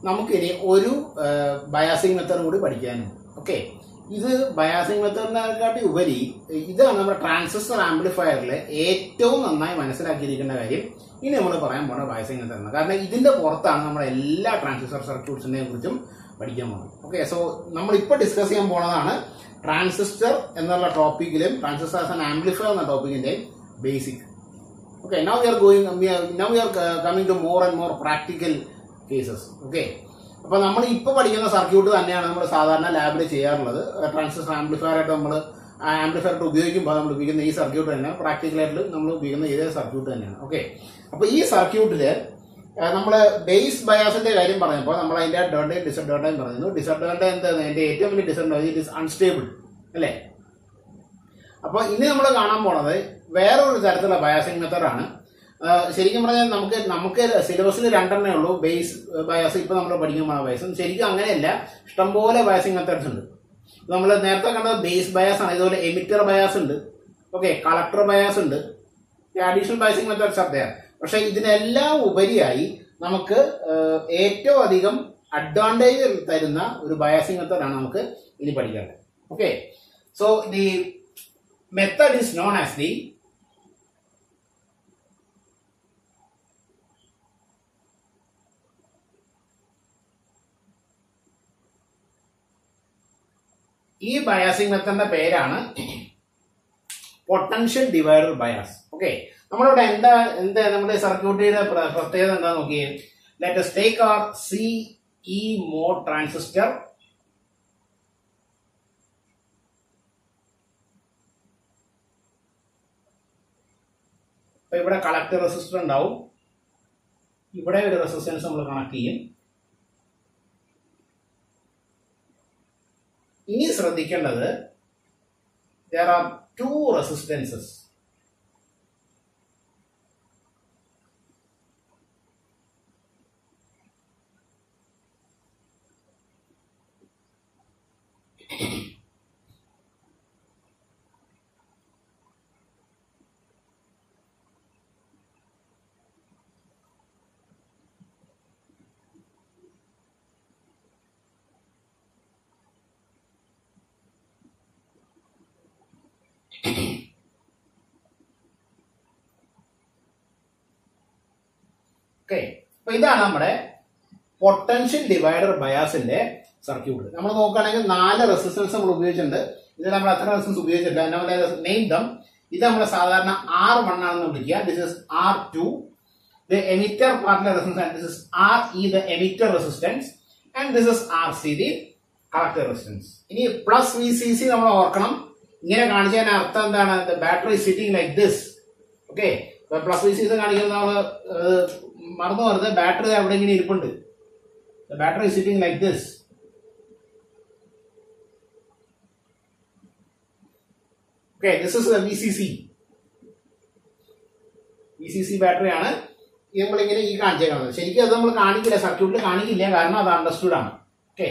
നമുക്കിനി ഒരു biasing method കൂടി പഠിക്കാനുണ്ട് ഓക്കെ ഇത് ബയാസിംഗ് മെത്തേഡിനെക്കാട്ടി ഉപരി ഇതാണ് നമ്മുടെ ട്രാൻസിസ്റ്റർ ആംപ്ലിഫയറിൽ ഏറ്റവും നന്നായി മനസ്സിലാക്കിയിരിക്കേണ്ട കാര്യം ഇനി നമ്മൾ പറയാൻ പോണ ബയാസിംഗ് മെത്തേഡ് കാരണം ഇതിന്റെ പുറത്താണ് നമ്മുടെ എല്ലാ ട്രാൻസിസ്റ്റർ സർക്യൂട്ട്സിനെ കുറിച്ചും പഠിക്കാൻ പോകുന്നത് ഓക്കെ സോ നമ്മൾ ഇപ്പോൾ ഡിസ്കസ് ചെയ്യാൻ പോണതാണ് ട്രാൻസിസ്റ്റർ എന്നുള്ള ടോപ്പിക്കിലും ട്രാൻസിസ്റ്റർ ആസ് ആൻ ആംപ്ലിഫയർ എന്ന ടോപ്പിക്കിന്റെയും basic okay now we are going we are, now we are uh, coming to more and more practical cases okay അപ്പൊ നമ്മൾ ഇപ്പൊ പഠിക്കുന്ന സർക്യൂട്ട് തന്നെയാണ് നമ്മൾ സാധാരണ ലാബിൽ ചെയ്യാറുള്ളത് ട്രാൻസിസ്റ്റർ ആംപ്ലിഫയർ ആയിട്ട് നമ്മൾ ആംപ്ലിഫയർ ആയിട്ട് ഉപയോഗിക്കുമ്പോൾ നമ്മൾ ഉപയോഗിക്കുന്ന ഈ സർക്യൂട്ട് തന്നെ പ്രാക്ടിക്കലായിട്ട് നമ്മൾ ഉപയോഗിക്കുന്ന ഇതേ സർക്യൂട്ട് തന്നെയാണ് ഓക്കെ അപ്പൊ ഈ സർക്യൂട്ടില് നമ്മൾ ബേസ് ബയാസിന്റെ കാര്യം പറഞ്ഞപ്പോൾ നമ്മൾ അതിന്റെ അഡ്വാൻറ്റേജ് ഡിസഡ്വാൻറ്റേജ് പറഞ്ഞു ഡിസഡ്വാൻറ്റേജ് എന്താണ് അതിന്റെ ഏറ്റവും വലിയ ഡിസഡ്വാൻറ്റേജ് ഇറ്റ് ഇസ് അൺസ്റ്റേബിൾ അല്ലേ അപ്പൊ ഇനി നമ്മൾ കാണാൻ പോണത് വേറൊരു തരത്തിലുള്ള ബയാസിംഗ് മെത്തഡാണ് ശരിക്കും പറഞ്ഞാൽ നമുക്ക് നമുക്ക് സിലബസിൽ രണ്ടെണ്ണേ ഉള്ളൂ ബേസ് ബയാസ് ഇപ്പൊ നമ്മൾ പഠിക്കാൻ പോണ ബയാസ് ശരിക്കും അങ്ങനെയല്ല ഇഷ്ടംപോലെ ബയാസിംഗ് മെത്തേഡ്സ് ഉണ്ട് നമ്മൾ നേരത്തെ കണ്ടത് ബേസ് ബയാസ് ആണ് ഇതുപോലെ എമിറ്റർ ബയാസ് ഉണ്ട് ഓക്കെ കളക്ടർ ബയാസ് ഉണ്ട് അഡീഷണൽ ബയാസിംഗ് മെത്തേഡ്സ് are പക്ഷെ ഇതിനെല്ലാം ഉപരിയായി നമുക്ക് ഏഹ്, ഏറ്റവും അധികം അഡ്വാൻറ്റേജ് തരുന്ന ഒരു ബയാസിംഗ് മെത്തേഡാണ് നമുക്ക് ഇനി പഠിക്കേണ്ടത് okay so the method is known as the ഈ ബയാസിംഗ് മെത്തഡിന്റെ പേരാണ് പൊട്ടൻഷ്യൽ ഡിവൈഡർ ബയാസ് ഓക്കെ നമ്മളിവിടെ എന്താ എന്താ നമ്മുടെ സർക്യൂട്ടിന്റെ പ്ര- പ്രത്യേകത എന്താ നോക്കിയേ let take R C E mode transistor അപ്പൊ ഇവിടെ കളക്ടർ റെസിസ്റ്റർ ഉണ്ടാവും ഇവിടെ ഒരു റെസിസ്റ്റൻസ് നമ്മൾ കണക്ട് ചെയ്യും ഇനി ശ്രദ്ധിക്കേണ്ടത് there are two resistances okay അപ്പൊ ഇതാണ് നമ്മുടെ പൊട്ടൻഷ്യൽ ഡിവൈഡർ ബയാസിന്റെ സർക്യൂട്ട് നമ്മൾ നോക്കുകയാണെങ്കിൽ നാല് റെസിസ്റ്റൻസ് നമ്മൾ ഉപയോഗിച്ചിട്ടുണ്ട് ഇത് നമ്മൾ എത്ര റെസിസ്റ്റൻസ് ഉപയോഗിച്ചിട്ടില്ല നമ്മുടെ നെയിം ദം ഇത് നമ്മൾ സാധാരണ ആർ വൺ ആണെന്ന് വിളിക്കുക this is R two the emitter പാർട്ടിലെ resistance this is R E the emitter resistance and this is R C the collector resistance ഇനി പ്ലസ് വി സി സി നമ്മൾ ഓർക്കണം ഇങ്ങനെ കാണിച്ചതിന് അർത്ഥം എന്താണ് the battery sitting like this okay plus V C C കാണിക്കുന്നത് നമ്മൾ മറന്നു പറഞ്ഞത് ബാറ്ററി അവിടെ ഇങ്ങനെ ഇരിപ്പുണ്ട് the battery sitting like this okay this is V C C V C C battery ആണ് ഇത് നമ്മളിങ്ങനെ ഈ കാണിച്ചേക്കുന്നത് ശരിക്കും അത് നമ്മൾ കാണിക്കില്ല സർക്യൂട്ടിൽ കാണിക്കില്ല കാരണം അത് അണ്ടർസ്റ്റുഡ് ആണ് okay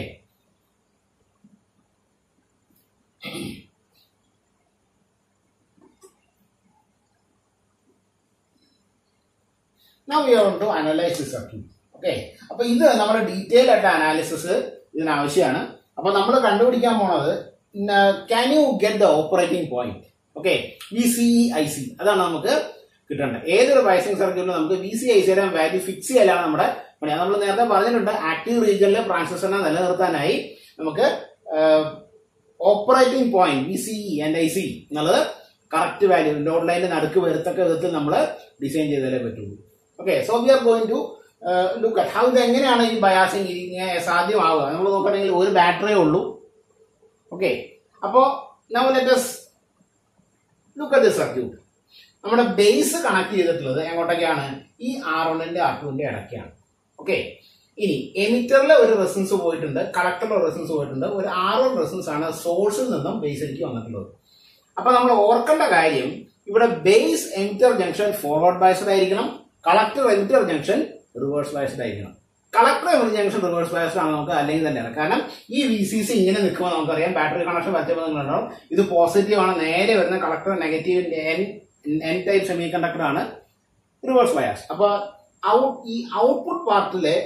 Now we are going to analyze the circuit. Okay അപ്പൊ ഇത് നമ്മുടെ ഡീറ്റെയിൽ ആയിട്ട് അനാലിസിസ് ഇതിന് ആവശ്യമാണ് അപ്പൊ നമ്മൾ കണ്ടുപിടിക്കാൻ പോണത് can you get the operating point okay V C I C അതാണ് നമുക്ക് കിട്ടേണ്ടത് ഏതൊരു ബൈസിംഗ് സർക്യൂട്ടിലും നമുക്ക് വി സി ഐ സിയുടെ വാല്യൂ ഫിക്സ് ചെയ്യലാണ് നമ്മുടെ പണി അത് നമ്മൾ നേരത്തെ പറഞ്ഞിട്ടുണ്ട് ആക്റ്റീവ് റീജിയനിലെ ട്രാൻസിസ്റ്ററിനെ നിലനിർത്താനായി നമുക്ക് operating point V C and I C എന്നുള്ളത് കറക്റ്റ് വാല്യൂ ലോഡ് ലൈനിന്റെ നടുക്ക് വരത്തക്ക വിധത്തിൽ നമ്മൾ ഡിസൈൻ ചെയ്താലേ പറ്റുള്ളൂ okay so we are going to look at how ഇത് എങ്ങനെയാണ് ഈ ബയാസിങ് ഇങ്ങനെ സാധ്യമാവുക നമ്മൾ നോക്കുകയാണെങ്കിൽ ഒരു ബാറ്ററിയേ ഉള്ളൂ ഓക്കെ അപ്പോ നമ്മൾ let's look at the circuit നമ്മുടെ ബേസ് കണക്ട് ചെയ്തിട്ടുള്ളത് എങ്ങോട്ടൊക്കെയാണ് ഈ ആർ വണ്ണിന്റെ ആർ ടുവിന്റെ ഇടയ്ക്കാണ് ഓക്കെ ഇനി എമിറ്ററിലെ ഒരു റെസിസ്റ്റൻസ് പോയിട്ടുണ്ട് കളക്ടറിലെ റെസിസ്റ്റൻസ് പോയിട്ടുണ്ട് ഒരു ആർ വൺ റെസിസ്റ്റൻസ് ആണ് സോഴ്സിൽ നിന്നും ബേസിലേക്ക് വന്നിട്ടുള്ളത് അപ്പൊ നമ്മൾ ഓർക്കേണ്ട കാര്യം ഇവിടെ base emitter junction forward biased ആയിരിക്കണം collector emitter junction reverse biased ആയിരിക്കണം collector emitter junction reverse biased ആണ് നമുക്ക് അല്ലെങ്കിൽ തന്നെയാണ് കാരണം ഈ വി സി സി ഇങ്ങനെ നിൽക്കുമ്പോൾ നമുക്കറിയാം ബാറ്ററി കണക്ഷൻ വരച്ചപ്പോൾ നിങ്ങളുണ്ടാവും ഇത് പോസിറ്റീവ് ആണ് നേരെ വരുന്ന collector negative N N type semiconductor ആണ് റിവേഴ്സ് ബയാസ് അപ്പൊ ഔട്ട് ഈ ഔട്ട്പുട്ട് പാർട്ടിലെ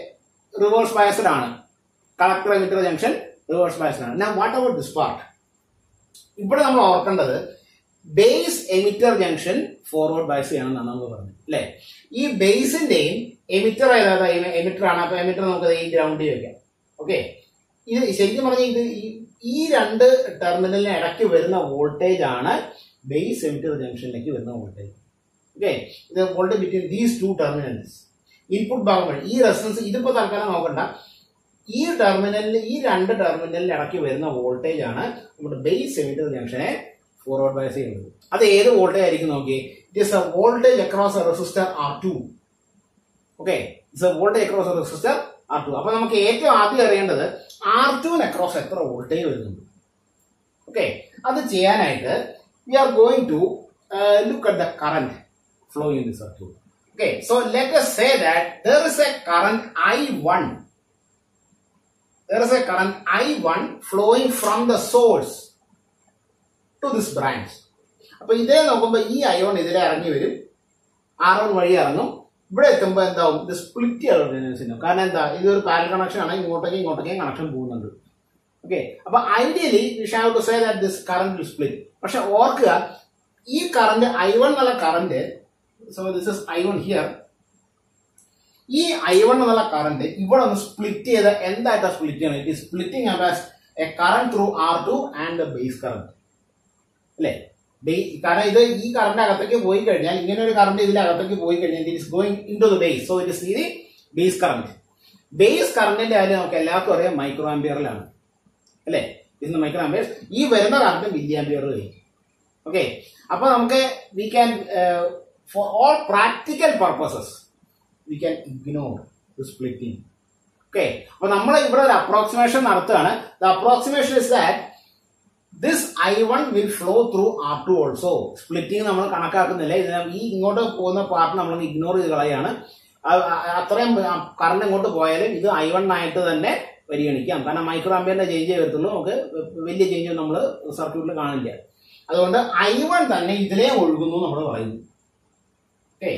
റിവേഴ്സ് ബയസ്ഡ് ആണ് collector emitter junction reverse biased ആണ് ഞാൻ വാട്ട് അബൌട്ട് ദിസ് പാർട്ട് ഇവിടെ നമ്മൾ ഓർക്കേണ്ടത് base emitter junction forward bias ചെയ്യണമെന്നാണ് നമുക്ക് പറഞ്ഞത് അല്ലെ ഈ ബേസിന്റെയും എമിറ്റർ ഏതാ എമിറ്റർ ആണ് അപ്പൊ എമിറ്റർ നമുക്ക് ഈ ഗ്രൗണ്ടിൽ വെക്കാം ഓക്കെ ഇത് ശരിക്കും പറഞ്ഞാൽ ഇത് ഈ- ഈ രണ്ട് ടെർമിനലിന് ഇടയ്ക്ക് വരുന്ന വോൾട്ടേജ് ആണ് ബേസ് എമിറ്റർ ജംഗ്ഷനിലേക്ക് വരുന്ന വോൾട്ടേജ് ഓക്കെ ഇത് voltage between these two terminals input ഭാഗം വഴി ഈ റെസിസ്റ്റൻസ് ഇതിപ്പോ തൽക്കാലം നോക്കണ്ട ഈ ടെർമിനലിൽ ഈ രണ്ട് ടെർമിനലിന് ഇടയ്ക്ക് വരുന്ന വോൾട്ടേജ് ആണ് നമ്മുടെ ബേസ് എമിറ്റർ ജംഗ്ഷനെ ഫോർവേഡ് ബയസ് ചെയ്യുന്നത് അത് ഏത് വോൾട്ടേജ് ആയിരിക്കും നോക്കി it is a voltage across a resistor R two okay it's a voltage across a resistor R two അപ്പൊ നമുക്ക് ഏറ്റവും ആദ്യം അറിയേണ്ടത് ആർ ടുവിന് അക്രോസ് എത്ര വോൾട്ടേജ് വരുന്നുണ്ട് ഓക്കെ അത് ചെയ്യാനായിട്ട് we are going to look at the current flow in the circuit okay so let us say that there is a current I1 there is a current I1 flowing from the source to this branch അപ്പൊ ഇതേ നോക്കുമ്പോ ഈ ion ഇതിലെ ഇറങ്ങി വരും R one വഴി ഇറങ്ങും ഇവിടെ എത്തുമ്പോൾ എന്താവും ഇത് സ്പ്ലിറ്റ് ചെയ്യണം കാരണം എന്താ ഇതൊരു പാരൽ കണക്ഷൻ ആണ് ഇങ്ങോട്ടേക്കും ഇങ്ങോട്ടേക്കും കണക്ഷൻ പോകുന്നുണ്ട് ഓക്കെ അപ്പൊ ideally have to say that this current will split പക്ഷെ ഓർക്കുക ഈ കറന്റ് ഐ വൺ എന്നുള്ള current so this is I one here ഈ ഐ വൺ എന്നുള്ള കറന്റ് ഇവിടെ ഒന്ന് സ്പ്ലിറ്റ് ചെയ്ത് എന്തായിട്ടാ സ്പ്ലിറ്റ് ചെയ്യണം it splitting as a current through R two and base current അല്ലേ ബേ- കാരണം ഇത് ഈ കറണ്ട് അകത്തേക്ക് പോയി കഴിഞ്ഞാൽ ഇങ്ങനെ ഒരു കറണ്ട് ഇതിന്റെ അകത്തേക്ക് പോയി കഴിഞ്ഞാൽ it is going into the base so it is the base current base കറണ്ടിന്റെ കാര്യം നമുക്ക് എല്ലാവർക്കും അറിയാം മൈക്രോ ആംബിയറിലാണ് അല്ലേ ഇന്ന് മൈക്രോ ആംബിയർ ഈ വരുന്ന കറണ്ട് മില്ലി ആംബിയർ വരും ഓക്കെ അപ്പൊ നമുക്ക് we can for all practical purposes we can ignore splitting okay അപ്പൊ നമ്മൾ ഇവിടെ ഒരു അപ്രോക്സിമേഷൻ നടത്തുകയാണ് the approximation is that this I one will flow through R two also splitting നമ്മൾ കണക്കാക്കുന്നില്ല ഇതിനെ ഈ ഇങ്ങോട്ട് പോകുന്ന പാർട്ട് നമ്മൾ ഇഗ്നോർ ചെയ്ത് കളയാണ് അ- അ- അത്രയും കറണ്ട് ഇങ്ങോട്ട് പോയാലും ഇത് ഐ വൺ ആയിട്ട് തന്നെ പരിഗണിക്കാം കാരണം മൈക്രോ ആംബിയറിന്റെ ചേഞ്ച് വരത്തുള്ളൂ നമുക്ക് വലിയ ചേഞ്ച് നമ്മൾ സർക്യൂട്ടിൽ കാണില്ല അതുകൊണ്ട് ഐ വൺ തന്നെ ഇതിലേ ഒഴുകുന്നു നമ്മൾ പറയുന്നു ഓക്കെ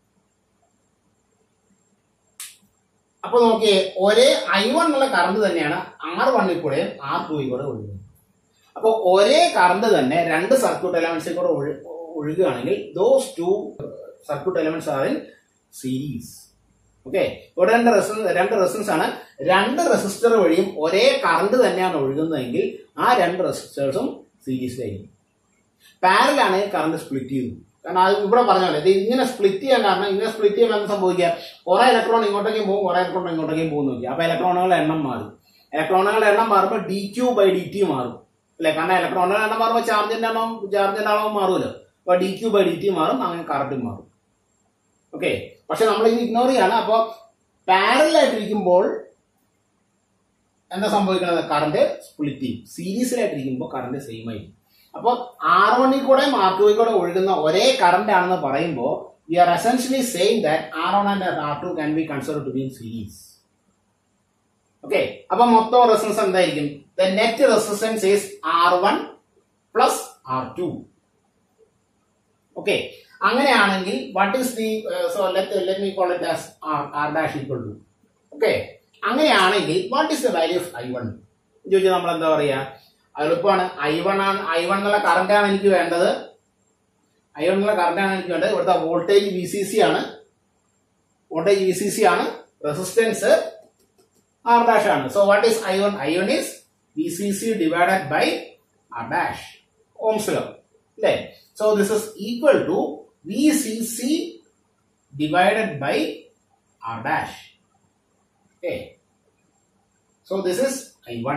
അപ്പൊ നോക്കിയേ ഒരേ ഐ വൺ എന്നുള്ള കറണ്ട് തന്നെയാണ് ആർ വണ്ണിൽ കൂടെയും ആർ ടുയിൽ കൂടെ ഒഴുകുന്നത് അപ്പൊ ഒരേ കറണ്ട് തന്നെ രണ്ട് സർക്യൂട്ട് എലമെന്റ്സിൽ കൂടെ ഒഴു- ഒഴുകുകയാണെങ്കിൽ those two circuit elements are in series okay ഇവിടെ രണ്ട് റെസിസ്റ്റൻസ് രണ്ട് റെസിസ്റ്റൻസ് ആണ് രണ്ട് റെസിസ്റ്റർ വഴിയും ഒരേ കറണ്ട് തന്നെയാണ് ഒഴുകുന്നതെങ്കിൽ ആ രണ്ട് റെസിസ്റ്റേഴ്സും സീരീസിലായിരിക്കും പാരലാണെങ്കിൽ കറണ്ട് സ്പ്ലിറ്റ് ചെയ്തു കാരണം അത് ഇവിടെ പറഞ്ഞ പോലെ ഇത് ഇങ്ങനെ സ്പ്ലിറ്റ് ചെയ്യാൻ കാരണം ഇങ്ങനെ സ്പ്ലിറ്റ് ചെയ്യാൻ എന്ത് സംഭവിക്കുക കുറെ ഇലക്ട്രോൺ ഇങ്ങോട്ടേക്കും പോകും കുറെ ഇലക്ട്രോൺ ഇങ്ങോട്ടേക്കും പോകും നോക്കി അപ്പൊ ഇലക്ട്രോണുകളുടെ എണ്ണം മാറും ഇലക്ട്രോണുകളുടെ എണ്ണം മാറുമ്പോൾ D Q by D T മാറും അല്ലെ കാരണം ഇലക്ട്രോണുകളുടെ എണ്ണം മാറുമ്പോൾ ചാർജിന്റെ എണ്ണം ചാർജിന്റെ അളവ് മാറുമല്ലോ അപ്പൊ D Q by D T മാറും അങ്ങനെ കറണ്ടും മാറും ഓക്കെ പക്ഷെ നമ്മൾ ഇത് ഇഗ്നോർ ചെയ്യാണ് അപ്പൊ പാരലായിട്ടിരിക്കുമ്പോൾ എന്താ സംഭവിക്കുന്നത് കറണ്ട് സ്പ്ലിറ്റ് ചെയ്യും സീരീസിലായിട്ടിരിക്കുമ്പോൾ കറണ്ട് സെയിം ആയിരിക്കും അപ്പോൾ ആർ വണ്ണിൽ കൂടെ ആർ ടുവിൽ കൂടെ ഒഴുകുന്ന ഒരേ കറണ്ട് ആണെന്ന് പറയുമ്പോൾ we are essentially same that R one and R two can be consider to be in series okay അപ്പൊ മൊത്തം റെസിസ്റ്റൻസ് എന്തായിരിക്കും the net resistance is R one plus R two okay അങ്ങനെയാണെങ്കിൽ what is the so let let me call it as R dash equal to okay അങ്ങനെയാണെങ്കിൽ what is the value of I one ചോദിച്ചാൽ നമ്മൾ എന്താ പറയാ എളുപ്പമാണ് I one ആണ് I one എന്നുള്ള current ആണ് എനിക്ക് വേണ്ടത് ഐ വൺ എന്നുള്ള കറണ്ട് ആണ് എനിക്ക് വേണ്ടത് ഇവിടുത്തെ വോൾട്ടേജ് വി സി സി ആണ് വോൾട്ടേജ് വി സി സി ആണ് റെസിസ്റ്റൻസ് ആർ ഡാഷ് ആണ് so what is I one I one is V C C divided by R dash ohms law അല്ലേ so this is equal to V C C divided by R dash okay so this is i1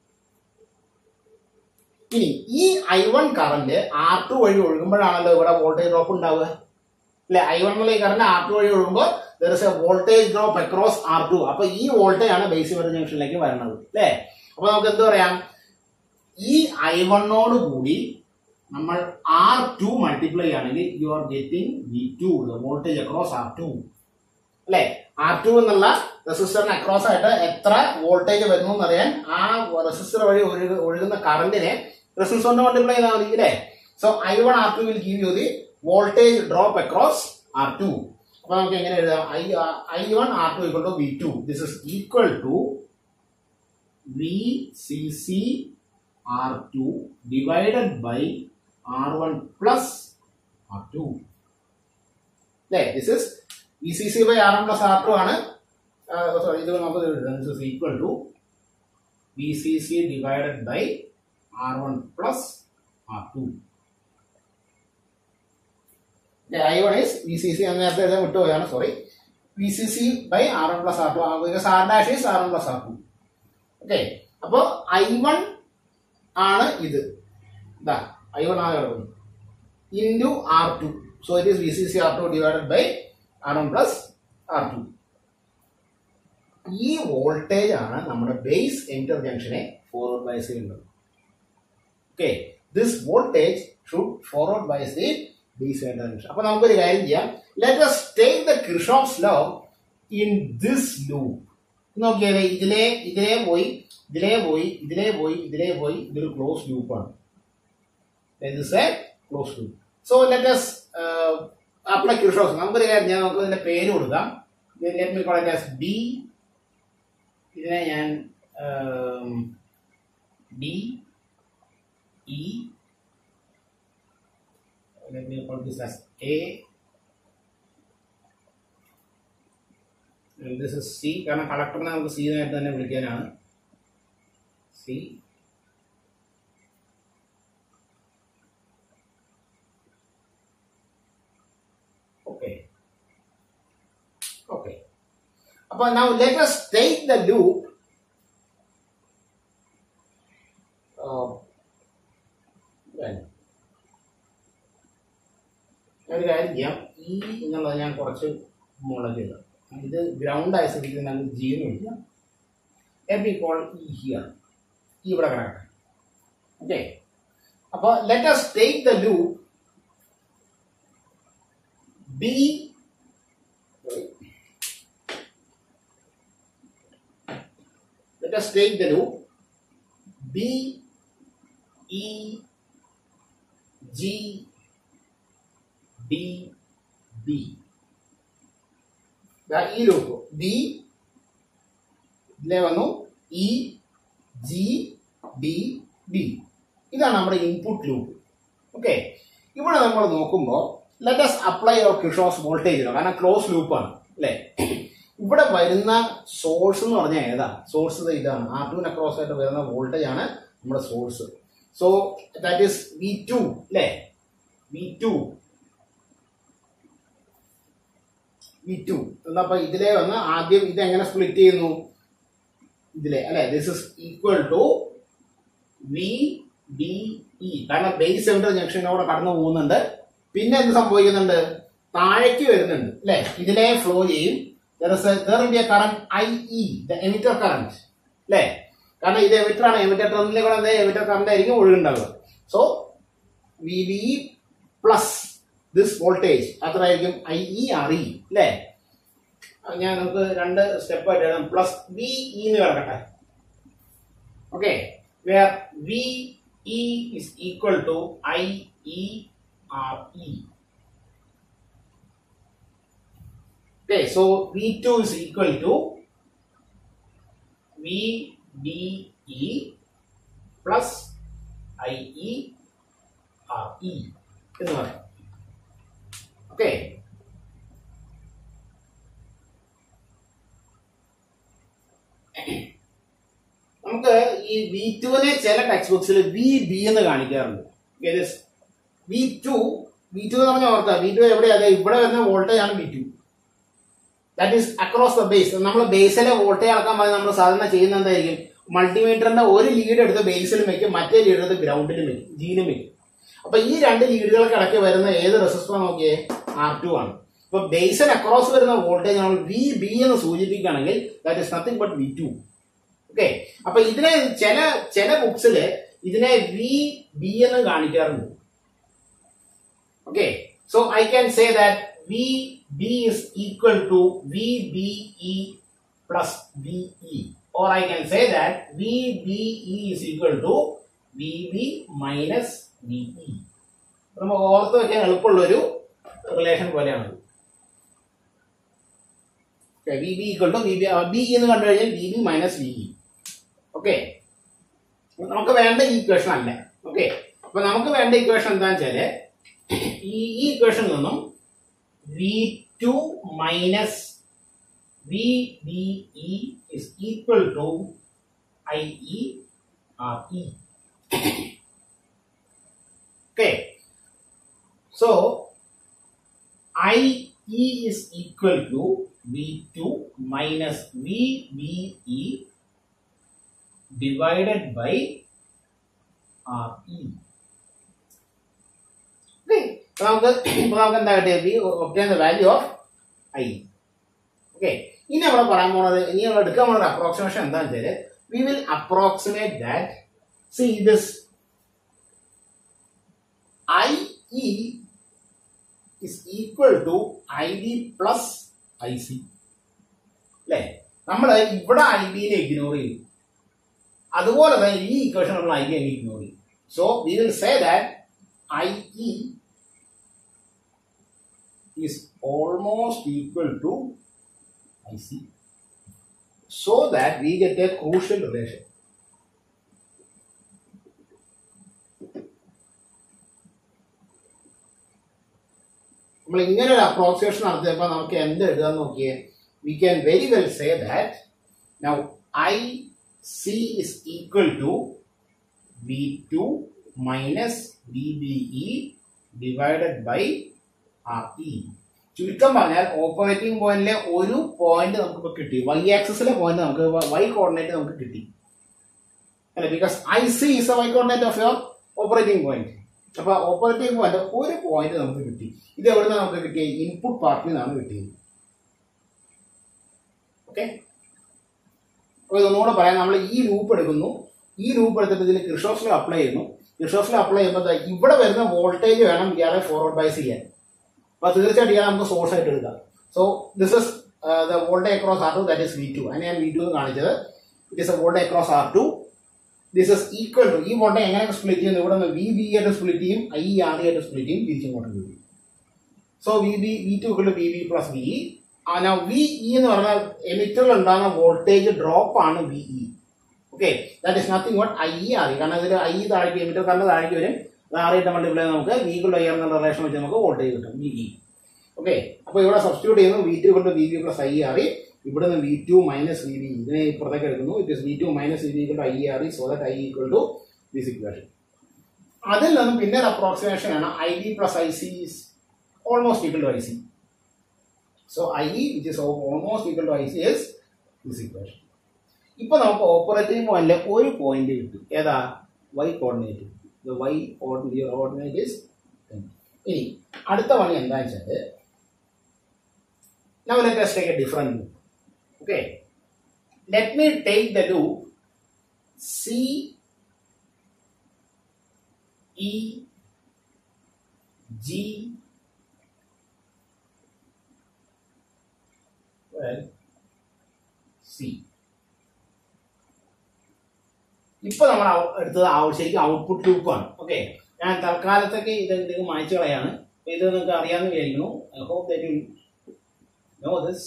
ഇനി ഈ I one current R two വഴി ഒഴുകുമ്പോഴാണല്ലോ ഇവിടെ voltage drop ഉണ്ടാവുക അല്ലെ I one എന്നുള്ള ഈ കറന്റ് ആർ ടു വഴി ഒഴുകുമ്പോൾ there is a voltage drop across R two അപ്പൊ ഈ വോൾട്ടേജ് ആണ് ബേസ് ഇവർ ജംഗ്ഷനിലേക്ക് വരുന്നത് അല്ലേ അപ്പൊ നമുക്ക് എന്ത് പറയാം ഈ ഐ വണ്ണോട് കൂടി നമ്മൾ ആർ ടു മൾട്ടിപ്ലൈ ആണെങ്കിൽ you are getting V two voltage across R two അല്ലെ ആർ ടു എന്നുള്ള റെസിസ്റ്ററിന് അക്രോസ് ആയിട്ട് എത്ര വോൾട്ടേജ് വരുന്നു എന്നറിയാൻ ആ റെസിസ്റ്റർ വഴി ഒഴുക- ഒഴുകുന്ന കറണ്ടിനെ റെസിസ്റ്റർ കൊണ്ട് മൾട്ടിപ്ലൈ ചെയ്താൽ മതി അല്ലേ so I one R two will give you the voltage drop across R two അപ്പൊ നമുക്ക് എങ്ങനെ എഴുതാം I I one R two equal to V two this is equal to V C C R two divided by R one plus R two അല്ലേ this is V C C by R one plus R two ആണ് sorry ഇത് നമുക്ക് എഴുതാം this is equal to V C C divided by R one plus R two I one is V C C എന്ന് നേരത്തെ എഴുതാൻ വിട്ടുപോയാണ് sorry V C C by R one plus R two because R dash is R one plus R two okay അപ്പോൾ I one ആണ് ഇത് ഇതാ I one ആണ് കിടക്കുന്നത് into R two so it is V C C R two divided by R one plus R two ഈ voltage ആണ് നമ്മുടെ base emitter ജംഗ്ഷനെ ഫോർവേഡ് ബയസ് ചെയ്യുന്നത് okay this voltage should forward bias the base emitter junction അപ്പൊ നമുക്കൊരു കാര്യം ചെയ്യാം let us take the Kirchhoff's law in this loop നോക്കിയാലേ ഇതിലെ ഇതിലേ പോയി ഇതിലേ പോയി ഇതിലേ പോയി ഇതിലേ പോയി ഇതൊരു ക്ലോസ് ലൂപ്പാണ് this a close loop so let us apply Kirchhoff നമുക്കൊരു കാര്യം ഞാൻ നമുക്ക് ഇതിന്റെ പേര് കൊടുക്കാം let me call it as B ഇതിനെ ഞാൻ D E let me call this as A and this is C കാരണം കളക്ടറിനെ നമുക്ക് സി ആയിട്ട് തന്നെ വിളിക്കാനാണ് സി ഓക്കെ ഓക്കെ അപ്പൊ now let us take the loop uh, well, ഒരു കാര്യം ചെയ്യാം ഈ എന്നുള്ളത് ഞാൻ കുറച്ച് മുകളിലേക്ക് ഇടാം ഇത് ഗ്രൗണ്ട് ആയ സ്ഥിതിക്ക് നമുക്ക് ജി എന്ന് വിളിക്കാം എബി കോൾ ഈ ഹിയർ ഈ ഇവിടെ കിടക്കട്ടെ ഓക്കെ അപ്പോൾ let us take the loop B let us take the loop B E G D B ദാ ഈ ലൂപ്പ് ബി ഇതിലെ വന്നു ഇ ജി ഡി ബി ഇതാണ് നമ്മുടെ ഇൻപുട്ട് ലൂപ്പ് ഓക്കെ ഇവിടെ നമ്മൾ നോക്കുമ്പോൾ ലെറ്റ് us അപ്ലൈ അവർ കിഷോസ് വോൾട്ടേജ് കാരണം ക്ലോസ് ലൂപ്പാണ് അല്ലേ ഇവിടെ വരുന്ന സോഴ്സ് എന്ന് പറഞ്ഞാൽ ഏതാ സോഴ്സ് ഇതാണ് ആർ ടുവിന് അക്രോസ് ആയിട്ട് വരുന്ന വോൾട്ടേജ് ആണ് നമ്മുടെ source so that is V two അല്ലേ വി ടു വി ടു എന്നപ്പോ ഇതിലെ വന്ന് ആദ്യം ഇത് എങ്ങനെ സ്പ്ലിറ്റ് ചെയ്യുന്നു ഇതിലെ അല്ലെ this is equal to V B E കാരണം ബേസ് സെൻട്രൽ ജംഗ്ഷനോടെ കടന്നു പോകുന്നുണ്ട് പിന്നെ എന്ത് സംഭവിക്കുന്നുണ്ട് താഴേക്ക് വരുന്നുണ്ട് അല്ലെ ഇതിലെ ഫ്ലോ ചെയ്യും there is a there will be a current IE the emitter current അല്ലേ കാരണം ഇത് emitter ആണ് emitter ടെർമിനലിൽ കൂടെ എന്താ emitter current ആയിരിക്കും ഒഴുകുണ്ടാവുക so V B plus this voltage അത്രയായിരിക്കും ഐ ഇ ആർ ഇ അല്ലേ ഞാൻ നമുക്ക് രണ്ട് സ്റ്റെപ്പ് ആയിട്ട് എഴുതാം പ്ലസ് വി ഇ എന്ന് കിടക്കട്ടെ okay where V E is equal to I E R E Okay, so V2 is equal to VBE plus IE RE എന്ന് പറയാം ഓക്കെ നമുക്ക് ഈ വി ടുവിനെ ചില ടെക്സ്റ്റ് ബുക്സിൽ വി ബി എന്ന് കാണിക്കാറുണ്ട് വി ടു വി ടു എന്ന് പറഞ്ഞാൽ ഓർത്താ വി ടു എവിടെയാ അതെ ഇവിടെ വരുന്ന വോൾട്ടേജ് ആണ് V two that is across the base നമ്മൾ ബേസിലെ വോൾട്ടേജ് അളക്കാൻ പറഞ്ഞാൽ നമ്മൾ സാധാരണ ചെയ്യുന്ന എന്തായിരിക്കും മൾട്ടിമീറ്ററിന്റെ ഒരു ലീഡ് എടുത്ത് ബേസിലും വെക്കും മറ്റേ ലീഡ് എടുത്ത് ഗ്രൗണ്ടിലും വെക്കും ജീനും വെക്കും അപ്പൊ ഈ രണ്ട് ലീഡുകൾക്ക് ഇടയ്ക്ക് വരുന്ന ഏത് റെസിസ്റ്റർ നോക്കിയേ ആർ ടു ആണ് അപ്പൊ ബേസിൽ അക്രോസ് വരുന്ന വോൾട്ടേജ് നമ്മൾ വി ബി എന്ന് സൂചിപ്പിക്കുകയാണെങ്കിൽ that is nothing but V two okay അപ്പൊ ഇതിനെ ചില ചില ബുക്സില് ഇതിനെ വി ബി എന്ന് കാണിക്കാറുണ്ട് okay so I can say that V B is equal to V B E plus V E or I can say that VBE is equal to VB minus VE. നമുക്ക് ഓർത്ത് വെക്കാൻ എളുപ്പമുള്ള ഒരു relation പോലെയാണ് V B equal to V B B എന്ന് കണ്ടു കഴിഞ്ഞാൽ V B minus V E okay നമുക്ക് വേണ്ട ഈ ഇക്വേഷൻ അല്ല ഓക്കെ അപ്പൊ നമുക്ക് വേണ്ട ഇക്വേഷൻ എന്താണെന്ന് വെച്ചാല് ഈ ഈ ഇക്വേഷനിൽ നിന്നും V two minus V B E is equal to I E R E okay so I E is equal to V two minus V B E divided by RE. Okay. അപ്പൊ നമുക്ക് ഇപ്പൊ നമുക്ക് എന്താ കിട്ടിയത് we obtain the value of I okay ഇനി നമ്മൾ പറയാൻ പോണത് ഇനി നമ്മൾ എടുക്കാൻ പോണത് അപ്രോക്സിമേഷൻ എന്താണെന്ന് വെച്ചാല് we will approximate that see this I E is equal to I D plus I C അല്ലേ നമ്മൾ ഇവിടെ ഐ ഡിനെ ഇഗ്നോർ ചെയ്യും അതുപോലെ തന്നെ ഈ ഇക്വേഷൻ നമ്മൾ ഐ അങ്ങ് ഇഗ്നോർ ചെയ്യും so we will say that I E is almost equal to I C so that we get a crucial relation നമ്മൾ ഇങ്ങനെ ഒരു അപ്രോക്സിമേഷൻ നടത്തിയപ്പോൾ നമുക്ക് എന്ത് എഴുതാൻ നോക്കിയേ we can very well say that now I C is equal to V2 minus VBE divided by RE. ചുരുക്കം പറഞ്ഞാൽ ഓപ്പറേറ്റിംഗ് പോയിന്റിലെ ഒരു പോയിന്റ് നമുക്ക് കിട്ടി വൈ ആക്സിസിലെ പോയിന്റ് നമുക്ക് വൈ കോർഡിനേറ്റ് നമുക്ക് കിട്ടി അല്ലെ because I C is a Y coordinate of your operating point അപ്പൊ ഓപ്പറേറ്റിംഗ് പോയിന്റ് ഒരു പോയിന്റ് നമുക്ക് കിട്ടി ഇത് എവിടെ നമുക്ക് കിട്ടിയത് ഇൻപുട്ട് പാർട്ടിൽ നിന്നാണ് കിട്ടിയത് ഓക്കെ അപ്പോൾ ഇതൊന്നുകൂടെ പറയാം നമ്മൾ ഈ ലൂപ്പ് എടുക്കുന്നു ഈ ലൂപ്പ് എടുത്തിട്ട് ഇതിന് ക്രിഷോഫിൽ അപ്ലൈ ചെയ്യുന്നു ക്രിഷോഫിൽ അപ്ലൈ ചെയ്യുമ്പോൾ ദാ ഇവിടെ വരുന്ന വോൾട്ടേജ് വേണം ഇയാളെ ഫോർവേഡ് ബൈസ് ചെയ്യാൻ അപ്പോൾ തീർച്ചയായിട്ടും ഇയാളെ നമുക്ക് സോഴ്സ് ആയിട്ട് എടുക്കാം so this is the voltage across R two that is V two അതിനെ ഞാൻ വി ടു എന്ന് കാണിച്ചത് it is a voltage across R two this is equal to ഈ വോൾട്ടേജ് എങ്ങനെ സ്പ്ലിറ്റ് ചെയ്യുന്നു ഇവിടെ നിന്ന് വി ബി ആയിട്ട് സ്പ്ലിറ്റ് ചെയ്യും ഐ ആർ ആയിട്ട് സ്പ്ലിറ്റ് ചെയ്യും തിരിച്ചിങ്ങോട്ട് വരും so V B V two equal to V B plus V now V E എന്ന് പറഞ്ഞാൽ എമിറ്ററിൽ ഉണ്ടാകുന്ന വോൾട്ടേജ് ഡ്രോപ്പ് ആണ് V E okay that is nothing but I E R കാരണം ഇതിൽ ഐ ഇ താഴേക്ക് എമിറ്റർ കറണ്ട് താഴേക്ക് വരും അത് ആർ ഇട്ട് മൾട്ടിപ്ലൈ നമുക്ക് വി കൊണ്ട് ഐ എന്നുള്ള റിലേഷൻ വെച്ച് നമുക്ക് വോൾട്ടേജ് കിട്ടും വി ഇ ഓക്കെ അപ്പോൾ ഇവിടെ സബ്സ്റ്റിറ്റ്യൂട്ട് ചെയ്യുന്നു വി ടു കൊണ്ട് V B plus I R E ഇവിടെ നിന്ന് V two minus V B ഇതിനെ ഇപ്പുറത്തേക്ക് എടുക്കുന്നു it is V two minus V B കൊണ്ട് I R E so that I equal to this equation അതിൽ നിന്നും പിന്നെ ഒരു അപ്രോക്സിമേഷൻ ആണ് I D plus I C is almost equal to I C So IE which is almost equal to IC is this equation. ഇപ്പൊ നമുക്ക് operating പോയിന്റിലെ ഒരു point കിട്ടും ഏതാ Y coordinate Y coordinate is ഇനി അടുത്ത പണി എന്താ വെച്ചാൽ now let us take a different loop okay let me take the loop c e g well C ഇപ്പൊ നമ്മൾ ഔ- എടുത്തത് ഔ- ശരിക്കും ഔട്ട്പുട്ട് ലൂപ്പാണ് ഓക്കെ ഞാൻ തൽക്കാലത്തേക്ക് ഇത് എന്തെങ്കിലും മായ്ച്ചു കളയാണ് അപ്പൊ ഇത് നിങ്ങൾക്ക് അറിയാമെന്ന് വിചാരിക്കുന്നു I hope that you know this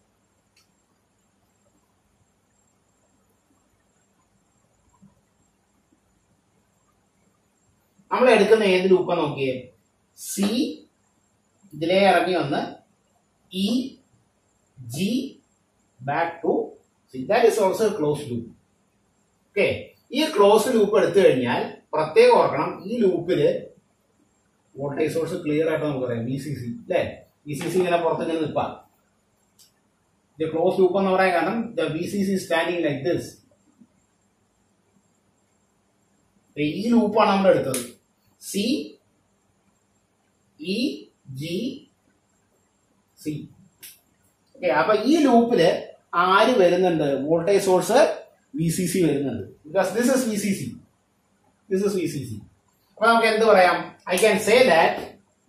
നമ്മൾ എടുക്കുന്ന ഏത് ലൂപ്പാ നോക്കിയേ സി ഇതിലേ ഇറങ്ങി വന്ന് E G back to C that is also close loop okay ഈ ക്ലോസ് ലൂപ്പ് എടുത്തു കഴിഞ്ഞാൽ പ്രത്യേകം ഓർക്കണം ഈ ലൂപ്പില് വോൾട്ടേജ് സോഴ്സ് ക്ലിയർ ആയിട്ട് നമുക്കറിയാം ബി സി സി അല്ലേ ബി സി സി ഇങ്ങനെ പുറത്ത് ഇങ്ങനെ നിൽപ്പാം ഇത് ക്ലോസ് ലൂപ്പ് എന്ന് പറയാൻ കാരണം the B C C standing like this ഈ ലൂപ്പാണ് നമ്മൾ എടുത്തത് C E G C okay അപ്പൊ ഈ ലൂപ്പില് ആര് വരുന്നുണ്ട് voltage source V C C വരുന്നുണ്ട് because this is V C C this is V C C അപ്പൊ നമുക്ക് എന്ത് പറയാം I can say that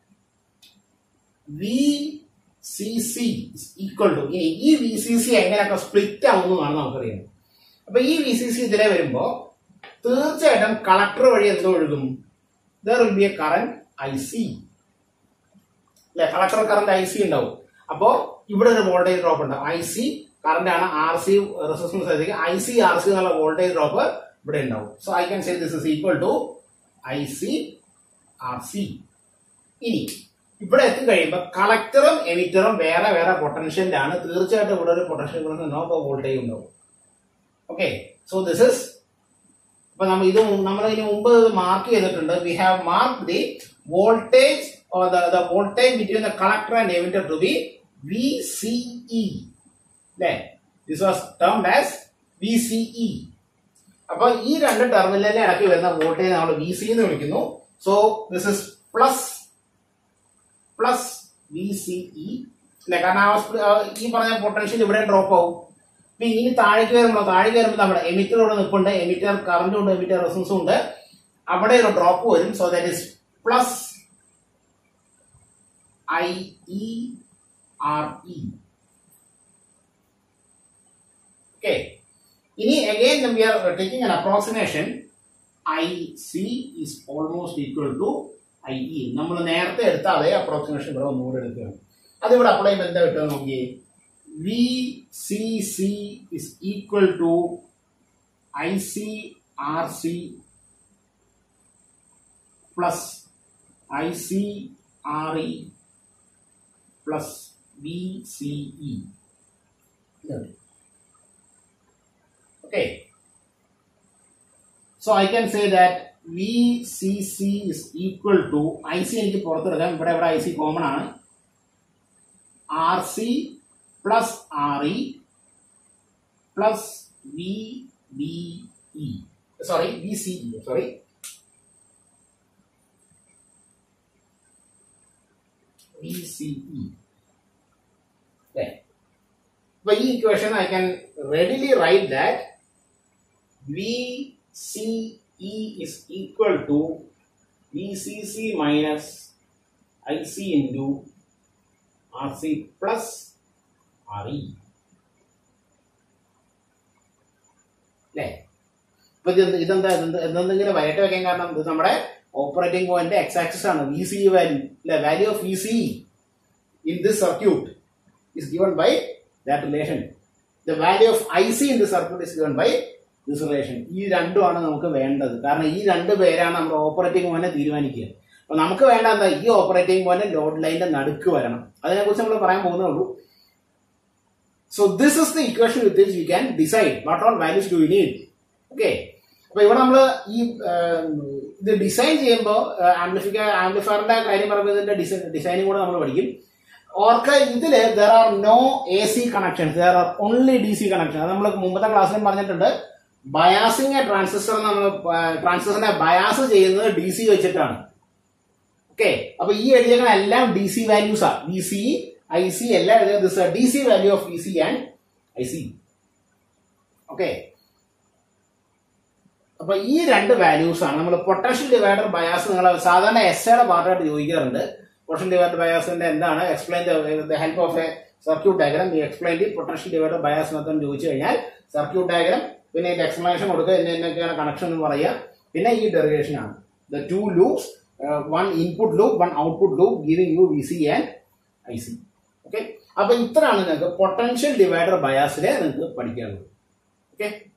V C C equal to ഇനി ഈ വി സി സി എങ്ങനെയൊക്കെ സ്പ്ലിറ്റ് ആവുന്നതാണ് നമുക്കറിയാം അപ്പൊ ഈ വി സി സി ഇതിലെ വരുമ്പോ തീർച്ചയായിട്ടും കളക്ടർ വഴി എന്തോ ഒഴുകും there will be a current I C അല്ലെ കളക്ടർ കറന്റ് ഐ സി ഉണ്ടാവും അപ്പോ ഇവിടെ ഒരു വോൾട്ടേജ് ഡ്രോപ്പ് ഉണ്ട് ഐ സി കറന്റ് ആണ് ആർ സി റെസിസ്റ്റൻസ് ആയിരിക്കും ഐ സി ആർ സി എന്നുള്ള വോൾട്ടേജ് ഡ്രോപ്പ് ഇവിടെ ഉണ്ടാവും so I can say this is equal to I C R C ഇനി ഇവിടെ എത്തിക്കഴിയുമ്പോൾ കളക്ടറും എമിറ്ററും വേറെ വേറെ പൊട്ടൻഷ്യലിലാണ് തീർച്ചയായിട്ടും ഇവിടെ ഒരു പൊട്ടൻഷ്യൽ നോ വോൾട്ടേജ് ഉണ്ടാവും ഓക്കെ സോ ദിസ് ഇസ് അപ്പൊ നമ്മൾ ഇത് നമ്മൾ ഇതിന് മുമ്പ് മാർക്ക് ചെയ്തിട്ടുണ്ട് we have mark the voltage or the voltage between the collector and emitter to be V C E അല്ലേ this was termed as V C E അപ്പൊ ഈ രണ്ട് ടെർമിനലിനെ ഇടയ്ക്ക് വരുന്ന വോൾട്ടേജ് നമ്മൾ വി സി എന്ന് വിളിക്കുന്നു so this is plus plus V C E അല്ലെ കാരണം ആ സ്പ്ര- ആ ഈ പറഞ്ഞ പൊട്ടൻഷ്യൽ ഇവിടെ ഡ്രോപ്പ് ആവും പിന്നെ ഇനി താഴേക്ക് വരുമ്പോൾ താഴേക്ക് വരുമ്പോൾ നമ്മുടെ എമിറ്റർ ഇവിടെ നിൽപ്പുണ്ട് എമിറ്റർ കറണ്ടും ഉണ്ട് എമിറ്റർ റെസൻസും ഉണ്ട് അവിടെ ഒരു ഡ്രോപ്പ് വരും so that is plus I E R E okay ഇനി again we are taking an approximation I C is almost equal to I E നമ്മൾ നേരത്തെ എടുത്ത അതേ അപ്രോക്സിമേഷൻ ഇവിടെ ഒന്നുകൂടെ എടുക്കുകയാണ് അതിവിടെ അപ്ലൈ ചെയ്യുമ്പോൾ എന്താ കിട്ടുക നോക്കിയേ V C C is equal to I C R C plus I C R E plus V C E Okay. So I can say that VCC is equal to IC എനിക്ക് പുറത്തെടുക്കാം ഇവിടെ ഇവിടെ I C common ആണ് R C plus R E plus V B E sorry V C E sorry V C E by equation I can readily write that VCE is equal to VCC minus IC into RC plus RE. അല്ലേ ഇപ്പൊ ഇത് ഇതെന്താ ഇതെന്താ ഇതെന്തെങ്കിലും വരട്ട് വെക്കാൻ കാരണം ഇത് നമ്മുടെ operating point X axis ആണ് വി സി വാല്യൂ അല്ലെ value of V C in this circuit is given by that relation. The value of IC in the circuit is given by this relation. ഈ രണ്ടുമാണ് നമുക്ക് വേണ്ടത് കാരണം ഈ രണ്ട് പേരാണ് നമ്മുടെ ഓപ്പറേറ്റിംഗ് പോയിന്റ് തീരുമാനിക്കുക അപ്പൊ നമുക്ക് വേണ്ട എന്താ ഈ ഓപ്പറേറ്റിംഗ് പോയിന്റ് ലോഡ് ലൈനിന്റെ നടുക്ക് വരണം അതിനെ കുറിച്ച് നമ്മൾ പറയാൻ പോകുന്നേ ഉള്ളൂ so this is the equation with which you can decide what all values do you need okay അപ്പൊ ഇവിടെ നമ്മൾ ഈ ആ, ഇത് ഡിസൈൻ ചെയ്യുമ്പോൾ ആംപ്ലിഫിക്ക ആംപ്ലിഫയറിന്റെ കാര്യം പറയുമ്പോൾ ഇതിന്റെ ഡിസൈൻ ഡിസൈനും കൂടെ നമ്മൾ പഠിക്കും ഓർക്ക് ഇതില് there are no A C connections there are only D C connection അത് നമ്മൾ മുമ്പത്തെ ക്ലാസ്സിലും പറഞ്ഞിട്ടുണ്ട് ബയാസിങ് എ ട്രാൻസിസ്റ്റർ നമ്മൾ ട്രാൻസിസ്റ്ററിനെ ബയാസ് ചെയ്യുന്നത് ഡി സി വെച്ചിട്ടാണ് ഓക്കെ അപ്പൊ ഈ എഴുതിയകളെല്ലാം ഡി സി വാല്യൂസ് ആ വി സി ഐ സി എല്ലാം എഴുതിയത് D C value of V C and I C okay അപ്പൊ ഈ രണ്ട് വാല്യൂസ് ആണ് നമ്മൾ പൊട്ടൻഷ്യൽ ഡിവൈഡർ ബയാസ് നിങ്ങൾ സാധാരണ എസ് എയുടെ പാർട്ടായിട്ട് ചോദിക്കാറുണ്ട് പൊട്ടൻഷ്യൽ ഡിവൈഡർ ബയാസിന്റെ എന്താണ് explain the help of a circuit diagram ഈ explain the potential divider bias method ചോദിച്ചു കഴിഞ്ഞാൽ സർക്യൂട്ട് ഡയഗ്രാം പിന്നെ ഇതിന്റെ എക്സ്പ്ലനേഷൻ കൊടുക്കുക ഇന്ന എന്നൊക്കെയാണ് കണക്ഷൻ എന്ന് പറയുക പിന്നെ ഈ ഡെറിവേഷൻ ആണ് the two loops one input loop one output loop giving you V C and I C okay അപ്പൊ ഇത്രയാണ് നിങ്ങൾക്ക് പൊട്ടൻഷ്യൽ ഡിവൈഡർ ബയാസിലെ നിങ്ങൾക്ക് പഠിക്കാനുള്ളത് ഓക്കെ